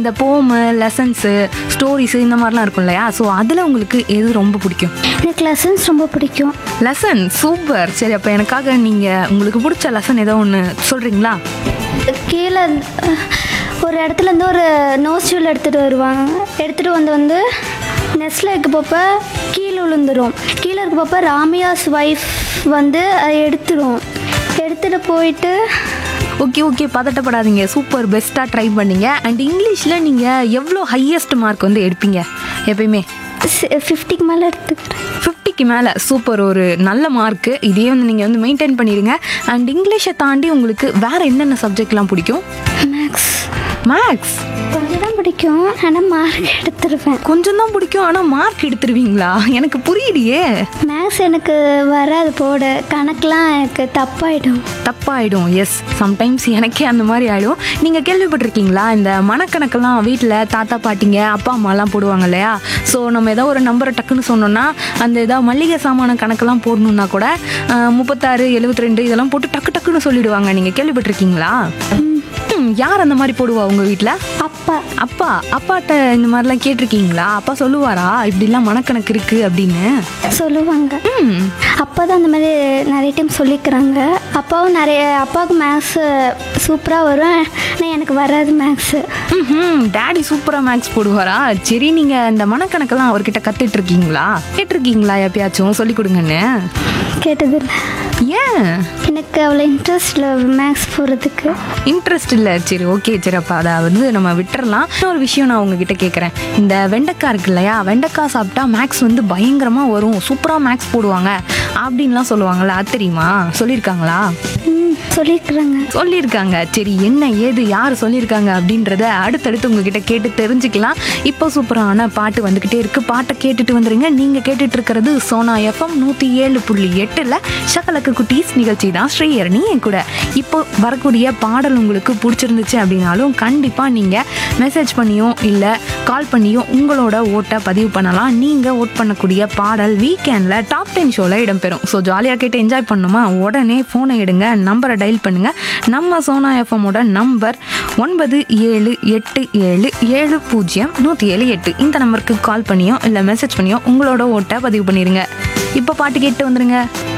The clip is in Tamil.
இந்த போமு லெசன்ஸு ஸ்டோரிஸு இந்த மாதிரிலாம் இருக்கும் இல்லையா ஸோ அதில் உங்களுக்கு எது ரொம்ப பிடிக்கும் எனக்கு லெசன்ஸ் ரொம்ப பிடிக்கும் லெசன் சூப்பர் சரி அப்போ எனக்காக நீங்கள் உங்களுக்கு பிடிச்ச லெசன் ஏதோ ஒன்று சொல்கிறீங்களா கீழே அஹ், ஒரு இடத்துல இருந்து ஒரு நோஸ் ஜூல் எடுத்துகிட்டு வருவாங்க எடுத்துகிட்டு வந்து வந்து நெஸ்டில் இருக்க போப்ப கீழே விழுந்துரும் கீழே இருக்க போப்ப ராமியாஸ் ஒய்ஃப் வந்து அதை எடுத்துடும் எடுத்துகிட்டு போயிட்டு ஓகே ஓகே பதட்டப்படாதீங்க சூப்பர் பெஸ்ட்டாக ட்ரை பண்ணீங்க அண்ட் இங்கிலீஷில் நீங்கள் எவ்வளோ ஹையஸ்ட் மார்க் வந்து எடுப்பீங்க எப்பயுமே ஃபிஃப்டிக்கு மேலே எடுத்துக்கிறேன் ஃபிஃப்டிக்கு மேலே சூப்பர் ஒரு நல்ல மார்க்கு இதே வந்து நீங்கள் வந்து மெயின்டைன் பண்ணிடுங்க அண்ட் இங்கிலீஷை தாண்டி உங்களுக்கு வேறு என்னென்ன சப்ஜெக்ட்லாம் பிடிக்கும் மேக்ஸ் மேக்ஸ் கொஞ்சம் தான் பிடிக்கும் ஆனால் மார்க் எடுத்துருவேன் கொஞ்சம் தான் பிடிக்கும் ஆனால் மார்க் எடுத்துருவீங்களா எனக்கு புரியலையே மேக்ஸ் எனக்கு வராது போட கணக்கெலாம் எனக்கு தப்பாயிடும் தப்பாயிடும் எஸ் சம்டைம்ஸ் எனக்கே அந்த மாதிரி ஆகிடும் நீங்கள் கேள்விப்பட்டிருக்கீங்களா இந்த மனக்கணக்கெல்லாம் வீட்டில் தாத்தா பாட்டிங்க அப்பா அம்மாலாம் போடுவாங்க இல்லையா ஸோ நம்ம ஏதோ ஒரு நம்பரை டக்குன்னு சொன்னோன்னா அந்த ஏதாவது மளிகை சாமான கணக்கெல்லாம் போடணுன்னா கூட ஆஹ், முப்பத்தாறு எழுபத்தி ரெண்டு இதெல்லாம் போட்டு டக்கு டக்குன்னு சொல்லிடுவாங்க நீங்கள் கேள்விப்பட்டிருக்கீங்களா ம், யார் அந்த மாதிரி போடுவா உங்கள் வீட்டில் அப்பா அப்பா அப்பாட்ட இந்த மாதிரிலாம் கேட்டிருக்கீங்களா அப்பா சொல்லுவாரா இப்படிலாம் மனக்கணக்கு இருக்குது அப்படின்னு சொல்லுவாங்க ம் அப்பா தான் அந்த மாதிரி நிறைய டைம் சொல்லிக்கிறாங்க அப்பாவும் நிறைய அப்பாவுக்கு மேக்ஸு சூப்பராக வரும் ஆனால் எனக்கு வராது மேக்ஸு ம் டாடி சூப்பராக மேக்ஸ் போடுவாரா சரி நீங்கள் இந்த மனக்கணக்கெல்லாம் அவர்கிட்ட கற்றுட்டு இருக்கீங்களா கேட்டிருக்கீங்களா எப்பயாச்சும் சொல்லி கொடுங்கன்னு கேட்டதில்லை ஏன் எனக்கு அவ்வளோ இன்ட்ரெஸ்ட் இல்லை மேக்ஸ் போகிறதுக்கு இன்ட்ரெஸ்ட் இல்லை சரி ஓகே சரி அப்போ அதை வந்து நம்ம விட்டுறலாம் இன்னொரு விஷயம் நான் உங்ககிட்ட கேட்குறேன் இந்த வெண்டைக்காய் இருக்கு இல்லையா வெண்டைக்காய் சாப்பிட்டா மேக்ஸ் வந்து பயங்கரமாக வரும் சூப்பராக மேக்ஸ் போடுவாங்க அப்படின்லாம் சொல்லுவாங்கல்ல அது தெரியுமா சொல்லியிருக்காங்களா ம் சொல்லியிருக்கிறாங்க சொல்லியிருக்காங்க சரி என்ன ஏது யார் சொல்லியிருக்காங்க அப்படின்றத அடுத்தடுத்து உங்ககிட்ட கேட்டு தெரிஞ்சுக்கலாம் இப்போ சூப்பரான பாட்டு வந்துக்கிட்டே இருக்கு பாட்டை கேட்டுட்டு வந்துருங்க நீங்கள் கேட்டுட்டு இருக்கிறது சோனா எஃப்எம் நூற்றி ஏழு புள்ளி எட்டில் சகலக்கு குட்டீஸ் நிகழ்ச்சி தான் ஸ்ரீயரணி என் கூட இப்போ வரக்கூடிய பாடல் உங்களுக்கு பிடிச்சிருந்துச்சு அப்படின்னாலும் கண்டிப்பாக நீங்கள் மெசேஜ் பண்ணியோ இல்லை கால் பண்ணியோ உங்களோட ஓட்டை பதிவு பண்ணலாம் நீங்கள் ஓட் பண்ணக்கூடிய பாடல் வீக்கெண்டில் டாப் டென் ஷோவில் இடம்பெறும் ஸோ ஜாலியாக கேட்டு என்ஜாய் பண்ணுமா உடனே ஃபோனை எடுங்க நம்பரை டயல் பண்ணுங்க நம்ம சோனா எஃப்எம்மோட நம்பர் ஒன்பது ஏழு எட்டு ஏழு ஏழு பூஜ்ஜியம் நூற்றி ஏழு எட்டு இந்த நம்பருக்கு கால் பண்ணியோ இல்லை மெசேஜ் பண்ணியோ உங்களோட ஓட்டை பதிவு பண்ணிடுங்க இப்போ பாட்டு கேட்டு வந்துருங்க